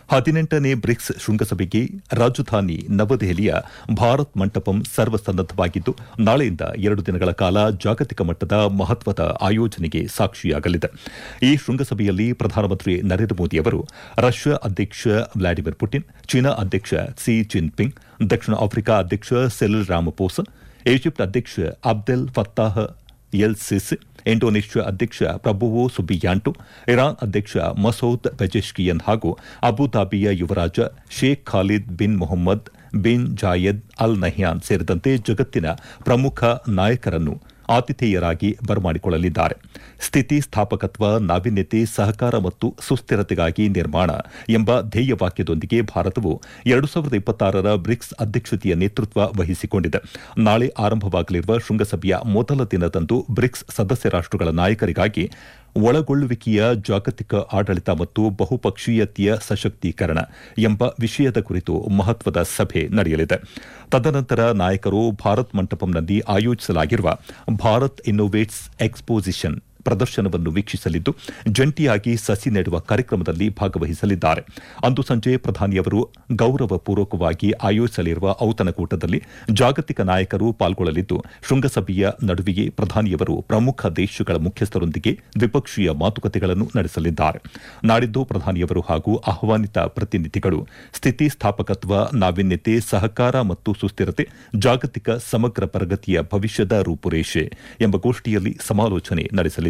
ಹದಿನೆಂಟನೇ ಬ್ರಿಕ್ಸ್ ಶೃಂಗಸಭೆಗೆ ರಾಜಧಾನಿ ನವದೆಹಲಿಯ ಭಾರತ್ ಮಂಟಪಂ ಸರ್ವಸನ್ನದ್ದವಾಗಿದ್ದು ನಾಳೆಯಿಂದ ಎರಡು ದಿನಗಳ ಕಾಲ ಜಾಗತಿಕ ಮಟ್ಟದ ಮಹತ್ವದ ಆಯೋಜನೆಗೆ ಸಾಕ್ಷಿಯಾಗಲಿದೆ ಈ ಶೃಂಗಸಭೆಯಲ್ಲಿ ಪ್ರಧಾನಮಂತ್ರಿ ನರೇಂದ್ರ ಮೋದಿ ಅವರು ರಷ್ಯಾ ಅಧ್ಯಕ್ಷ ವ್ಲಾಡಿಮಿರ್ ಪುಟಿನ್ ಚೀನಾ ಅಧ್ಯಕ್ಷ ಕ್ಸಿ ಜಿನ್ಪಿಂಗ್ ದಕ್ಷಿಣ ಆಫ್ರಿಕಾ ಅಧ್ಯಕ್ಷ ಸೆಲಿಲ್ ರಾಮಪೋಸ ಈಜಿಪ್ಟ್ ಅಧ್ಯಕ್ಷ Abdel Fattah El Sisi Indonesia ಅಧ್ಯಕ್ಷ ಪ್ರಭುವೋ ಸುಬಿಯಾಂಟು ಇರಾನ್ ಅಧ್ಯಕ್ಷ ಮಸೌದ್ ಪೆಜೆಶ್ಕಿಯನ್ ಹಾಗೂ ಅಬುಧಾಬಿಯ ಯುವರಾಜ Sheikh Khalid bin Mohamed bin Zayed Al Nahyan ಸೇರಿದಂತೆ ಜಗತ್ತಿನ ಪ್ರಮುಖ ನಾಯಕರನ್ನು ಆತಿಥೇಯರಾಗಿ ಬರಮಾಡಿಕೊಳ್ಳಲಿದ್ದಾರೆ ಸ್ಥಿತಿ ಸ್ಥಾಪಕತ್ವ ನಾವೀನ್ಯತೆ ಸಹಕಾರ ಮತ್ತು ಸುಸ್ಥಿರತೆಗಾಗಿ ನಿರ್ಮಾಣ ಎಂಬ ಧ್ಯೇಯವಾಕ್ಯದೊಂದಿಗೆ ಭಾರತವು ಎರಡು ಸಾವಿರದ ಇಪ್ಪತ್ತಾರರ ಬ್ರಿಕ್ಸ್ ಅಧ್ಯಕ್ಷತೆಯ ನೇತೃತ್ವ ವಹಿಸಿಕೊಂಡಿದೆ ನಾಳೆ ಆರಂಭವಾಗಲಿರುವ ಶೃಂಗಸಭೆಯ ಮೊದಲ ದಿನದಂದು ಬ್ರಿಕ್ಸ್ ಸದಸ್ಯ ರಾಷ್ಟಗಳ ನಾಯಕರಿಗಾಗಿ ಒಳಗೊಳ್ಳುವಿಕೆಯ ಜಾಗತಿಕ ಆಡಳಿತ ಮತ್ತು ಬಹುಪಕ್ಷೀಯತೆಯ ಸಶಕ್ತೀಕರಣ ಎಂಬ ವಿಷಯದ ಕುರಿತು ಮಹತ್ವದ ಸಭೆ ನಡೆಯಲಿದೆ ತದನಂತರ ನಾಯಕರು ಭಾರತ್ ಮಂಟಪಂನಲ್ಲಿ ಆಯೋಜಿಸಲಾಗಿರುವ ಭಾರತ್ ಇನ್ನೋವೇಟ್ಸ್ ಎಕ್ಸ್ಪೋಸಿಷನ್ ಪ್ರದರ್ಶನವನ್ನು ವೀಕ್ಷಿಸಲಿದ್ದು ಜಂಟಿಯಾಗಿ ಸಸಿ ನೆಡುವ ಕಾರ್ಯಕ್ರಮದಲ್ಲಿ ಭಾಗವಹಿಸಲಿದ್ದಾರೆ ಅಂದು ಸಂಜೆ ಪ್ರಧಾನಿಯವರು ಗೌರವಪೂರ್ವಕವಾಗಿ ಆಯೋಜಿಸಲಿರುವ ಔತಣಕೂಟದಲ್ಲಿ ಜಾಗತಿಕ ನಾಯಕರು ಪಾಲ್ಗೊಳ್ಳಲಿದ್ದು ಶೃಂಗಸಭೆಯ ನಡುವೆಯೇ ಪ್ರಧಾನಿಯವರು ಪ್ರಮುಖ ದೇಶಗಳ ಮುಖ್ಯಸ್ಥರೊಂದಿಗೆ ದ್ವಿಪಕ್ಷೀಯ ಮಾತುಕತೆಗಳನ್ನು ನಡೆಸಲಿದ್ದಾರೆ ನಾಡಿದ್ದು ಪ್ರಧಾನಿಯವರು ಹಾಗೂ ಆಹ್ವಾನಿತ ಪ್ರತಿನಿಧಿಗಳು ಸ್ಥಿತಿಸ್ಥಾಪಕತ್ವ ನಾವೀನ್ಯತೆ ಸಹಕಾರ ಮತ್ತು ಸುಸ್ಥಿರತೆ ಜಾಗತಿಕ ಸಮಗ್ರ ಪ್ರಗತಿಯ ಭವಿಷ್ಯದ ರೂಪುರೇಷೆ ಎಂಬ ಗೋಷ್ಠಿಯಲ್ಲಿ ಸಮಾಲೋಚನೆ ನಡೆಸಲಿದ್ದಾರೆ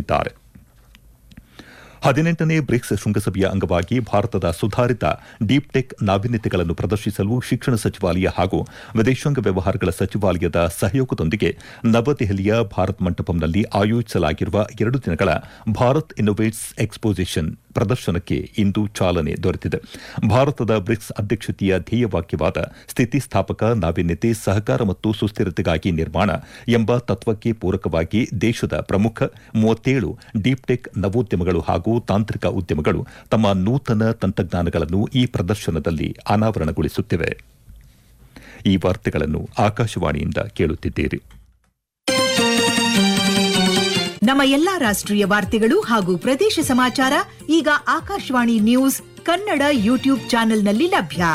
ಹದಿನೆಂಟನೇ ಬ್ರಿಕ್ಸ್ ಶೃಂಗಸಭೆಯ ಅಂಗವಾಗಿ ಭಾರತದ ಸುಧಾರಿತ ಡೀಪ್ ಟೆಕ್ ನಾವೀನ್ಯತೆಗಳನ್ನು ಪ್ರದರ್ಶಿಸಲು ಶಿಕ್ಷಣ ಸಚಿವಾಲಯ ಹಾಗೂ ವಿದೇಶಾಂಗ ವ್ಯವಹಾರಗಳ ಸಚಿವಾಲಯದ ಸಹಯೋಗದೊಂದಿಗೆ ನವದೆಹಲಿಯ ಭಾರತ್ ಮಂಟಪಂನಲ್ಲಿ ಆಯೋಜಿಸಲಾಗಿರುವ ಎರಡು ದಿನಗಳ ಭಾರತ್ ಇನ್ನೋವೇಟ್ಸ್ ಎಕ್ಸ್ಪೋಸಿಷನ್ ಪ್ರದರ್ಶನಕ್ಕೆ ಇಂದು ಚಾಲನೆ ದೊರೆತಿದೆ ಭಾರತದ ಬ್ರಿಕ್ಸ್ ಅಧ್ಯಕ್ಷತೆಯ ಧ್ಯೇಯವಾಕ್ಯವಾದ ಸ್ಥಿತಿಸ್ಥಾಪಕ ನಾವೀನ್ಯತೆ ಸಹಕಾರ ಮತ್ತು ಸುಸ್ಥಿರತೆಗಾಗಿ ನಿರ್ಮಾಣ ಎಂಬ ತತ್ವಕ್ಕೆ ಪೂರಕವಾಗಿ ದೇಶದ ಪ್ರಮುಖ ಮೂವತ್ತೇಳು ಡೀಪ್ ಟೆಕ್ ನವೋದ್ಯಮಗಳು ಹಾಗೂ ತಾಂತ್ರಿಕ ಉದ್ಯಮಗಳು ತಮ್ಮ ನೂತನ ತಂತ್ರಜ್ಞಾನಗಳನ್ನು ಈ ಪ್ರದರ್ಶನದಲ್ಲಿ ಅನಾವರಣಗೊಳಿಸುತ್ತಿವೆ ಈ ವಾರ್ತೆಗಳನ್ನು ಆಕಾಶವಾಣಿಯಿಂದ ಕೇಳುತ್ತಿದ್ದೀರಿ ನಮ್ಮ ಎಲ್ಲಾ ರಾಷ್ಟ್ರೀಯ ವಾರ್ತೆಗಳು ಹಾಗೂ ಪ್ರದೇಶ ಸಮಾಚಾರ ಈಗ ಆಕಾಶವಾಣಿ ನ್ಯೂಸ್ ಕನ್ನಡ ಯೂಟ್ಯೂಬ್ ಚಾನೆಲ್ನಲ್ಲಿ ಲಭ್ಯ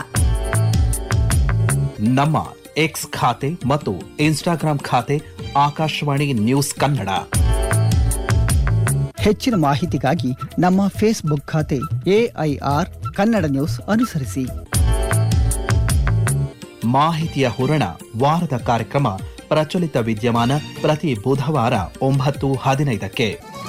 ನಮ್ಮ ಎಕ್ಸ್ ಖಾತೆ ಮತ್ತು ಇನ್ಸ್ಟಾಗ್ರಾಂ ಖಾತೆ ಆಕಾಶವಾಣಿ ನ್ಯೂಸ್ ಕನ್ನಡ ಹೆಚ್ಚಿನ ಮಾಹಿತಿಗಾಗಿ ನಮ್ಮ ಫೇಸ್ಬುಕ್ ಖಾತೆ ಎಐಆರ್ ಕನ್ನಡ ನ್ಯೂಸ್ ಅನುಸರಿಸಿ ಮಾಹಿತಿಯ ಹೂರಣ ವಾರದ ಕಾರ್ಯಕ್ರಮ ಪ್ರಚಲಿತ ವಿದ್ಯಮಾನ ಪ್ರತಿ ಬುಧವಾರ ಒಂಬತ್ತು ಹದಿನೈದಕ್ಕೆ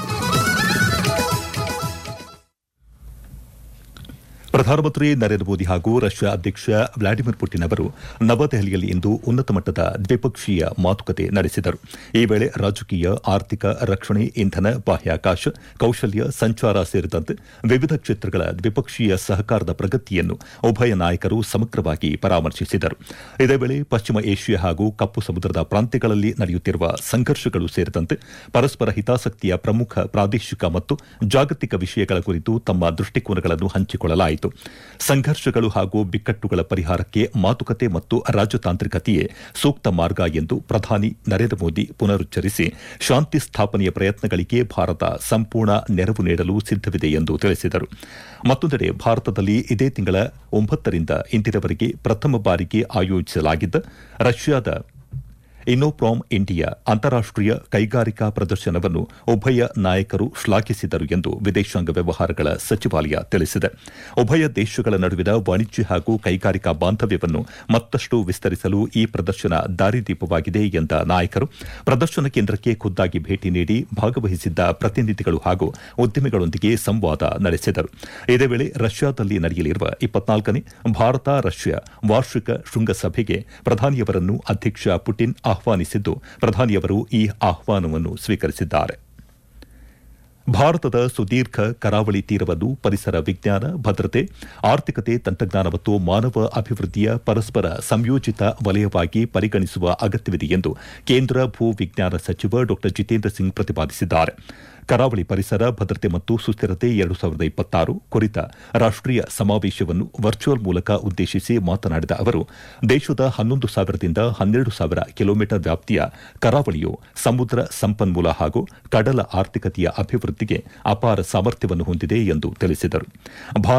ಪ್ರಧಾನಮಂತ್ರಿ ನರೇಂದ್ರ ಮೋದಿ ಹಾಗೂ ರಷ್ಯಾ ಅಧ್ಯಕ್ಷ ವ್ಲಾಡಿಮಿರ್ ಪುಟಿನ್ ಅವರು ನವದೆಹಲಿಯಲ್ಲಿ ಇಂದು ಉನ್ನತ ಮಟ್ಟದ ದ್ವಿಪಕ್ಷೀಯ ಮಾತುಕತೆ ನಡೆಸಿದರು ಈ ವೇಳೆ ರಾಜಕೀಯ ಆರ್ಥಿಕ ರಕ್ಷಣೆ ಇಂಧನ ಬಾಹ್ಯಾಕಾಶ ಕೌಶಲ್ಯ ಸಂಚಾರ ಸೇರಿದಂತೆ ವಿವಿಧ ಕ್ಷೇತ್ರಗಳ ದ್ವಿಪಕ್ಷೀಯ ಸಹಕಾರದ ಪ್ರಗತಿಯನ್ನು ಉಭಯ ನಾಯಕರು ಸಮಗ್ರವಾಗಿ ಪರಾಮರ್ಶಿಸಿದರು ಇದೇ ವೇಳೆ ಪಶ್ಚಿಮ ಏಷ್ಯಾ ಹಾಗೂ ಕಪ್ಪು ಸಮುದ್ರದ ಪ್ರಾಂತ್ಯಗಳಲ್ಲಿ ನಡೆಯುತ್ತಿರುವ ಸಂಘರ್ಷಗಳು ಸೇರಿದಂತೆ ಪರಸ್ಪರ ಹಿತಾಸಕ್ತಿಯ ಪ್ರಮುಖ ಪ್ರಾದೇಶಿಕ ಮತ್ತು ಜಾಗತಿಕ ವಿಷಯಗಳ ಕುರಿತು ತಮ್ಮ ದೃಷ್ಟಿಕೋನಗಳನ್ನು ಹಂಚಿಕೊಳ್ಳಲಾಯಿತು ಸಂಘರ್ಷಗಳು ಹಾಗೂ ಬಿಕ್ಕಟ್ಟುಗಳ ಪರಿಹಾರಕ್ಕೆ ಮಾತುಕತೆ ಮತ್ತು ರಾಜತಾಂತ್ರಿಕತೆಯೇ ಸೂಕ್ತ ಮಾರ್ಗ ಎಂದು ಪ್ರಧಾನಿ ನರೇಂದ್ರ ಮೋದಿ ಪುನರುಚ್ಚರಿಸಿ ಶಾಂತಿ ಸ್ಥಾಪನೆಯ ಪ್ರಯತ್ನಗಳಿಗೆ ಭಾರತ ಸಂಪೂರ್ಣ ನೆರವು ನೀಡಲು ಸಿದ್ದವಿದೆ ಎಂದು ತಿಳಿಸಿದರು ಮತ್ತೊಂದೆಡೆ ಭಾರತದಲ್ಲಿ ಇದೇ ತಿಂಗಳ ಒಂಬತ್ತರಿಂದ ಇಂದಿನವರೆಗೆ ಪ್ರಥಮ ಬಾರಿಗೆ ಆಯೋಜಿಸಲಾಗಿದ್ದ ರಷ್ಯಾದ ಇನ್ನೋಪ್ರಾಮ್ ಇಂಡಿಯಾ ಅಂತಾರಾಷ್ಟೀಯ ಕೈಗಾರಿಕಾ ಪ್ರದರ್ಶನವನ್ನು ಉಭಯ ನಾಯಕರು ಶ್ಲಾಘಿಸಿದರು ಎಂದು ವಿದೇಶಾಂಗ ವ್ಯವಹಾರಗಳ ಸಚಿವಾಲಯ ತಿಳಿಸಿದೆ ಉಭಯ ದೇಶಗಳ ನಡುವಿನ ವಾಣಿಜ್ಯ ಹಾಗೂ ಕೈಗಾರಿಕಾ ಬಾಂಧವ್ಯವನ್ನು ಮತ್ತಷ್ಟು ವಿಸ್ತರಿಸಲು ಈ ಪ್ರದರ್ಶನ ದಾರಿದೀಪವಾಗಿದೆ ಎಂದ ನಾಯಕರು ಪ್ರದರ್ಶನ ಕೇಂದ್ರಕ್ಕೆ ಖುದ್ದಾಗಿ ಭೇಟಿ ನೀಡಿ ಭಾಗವಹಿಸಿದ್ದ ಪ್ರತಿನಿಧಿಗಳು ಹಾಗೂ ಉದ್ಯಮಿಗಳೊಂದಿಗೆ ಸಂವಾದ ನಡೆಸಿದರು ಇದೇ ವೇಳೆ ರಷ್ಯಾದಲ್ಲಿ ನಡೆಯಲಿರುವ ಇಪ್ಪತ್ನಾಲ್ಕನೇ ಭಾರತ ರಷ್ಯಾ ವಾರ್ಷಿಕ ಶೃಂಗಸಭೆಗೆ ಪ್ರಧಾನಿಯವರನ್ನು ಅಧ್ಯಕ್ಷ ಪುಟಿನ್ ಆಹ್ವಾನಿಸಿದ್ದು ಪ್ರಧಾನಿಯವರು ಈ ಆಹ್ವಾನವನ್ನು ಸ್ವೀಕರಿಸಿದ್ದಾರೆ ಭಾರತದ ಸುದೀರ್ಘ ಕರಾವಳಿ ತೀರವನ್ನು ಪರಿಸರ ವಿಜ್ಞಾನ ಭದ್ರತೆ ಆರ್ಥಿಕತೆ ತಂತ್ರಜ್ಞಾನ ಮತ್ತು ಮಾನವ ಅಭಿವೃದ್ಧಿಯ ಪರಸ್ಪರ ಸಂಯೋಜಿತ ವಲಯವಾಗಿ ಪರಿಗಣಿಸುವ ಅಗತ್ಯವಿದೆ ಎಂದು ಕೇಂದ್ರ ಭೂ ವಿಜ್ಞಾನ ಸಚಿವ ಡಾ ಜಿತೇಂದ್ರ ಸಿಂಗ್ ಪ್ರತಿಪಾದಿಸಿದ್ದಾರೆ ಕರಾವಳಿ ಪರಿಸರ ಭದ್ರತೆ ಮತ್ತು ಸುಸ್ಥಿರತೆ ಎರಡು ಸಾವಿರದ ಇಪ್ಪತ್ತಾರು ಕುರಿತ ರಾಷ್ಟೀಯ ಸಮಾವೇಶವನ್ನು ವರ್ಚುವಲ್ ಮೂಲಕ ಉದ್ದೇಶಿಸಿ ಮಾತನಾಡಿದ ಅವರು ದೇಶದ ಹನ್ನೊಂದು ಸಾವಿರದಿಂದ ಹನ್ನೆರಡು ಸಾವಿರ ಕಿಲೋಮೀಟರ್ ವ್ಯಾಪ್ತಿಯ ಕರಾವಳಿಯು ಸಮುದ್ರ ಸಂಪನ್ಮೂಲ ಹಾಗೂ ಕಡಲ ಆರ್ಥಿಕತೆಯ ಅಭಿವೃದ್ಧಿಗೆ ಅಪಾರ ಸಾಮರ್ಥ್ಯವನ್ನು ಹೊಂದಿದೆ ಎಂದು ತಿಳಿಸಿದರು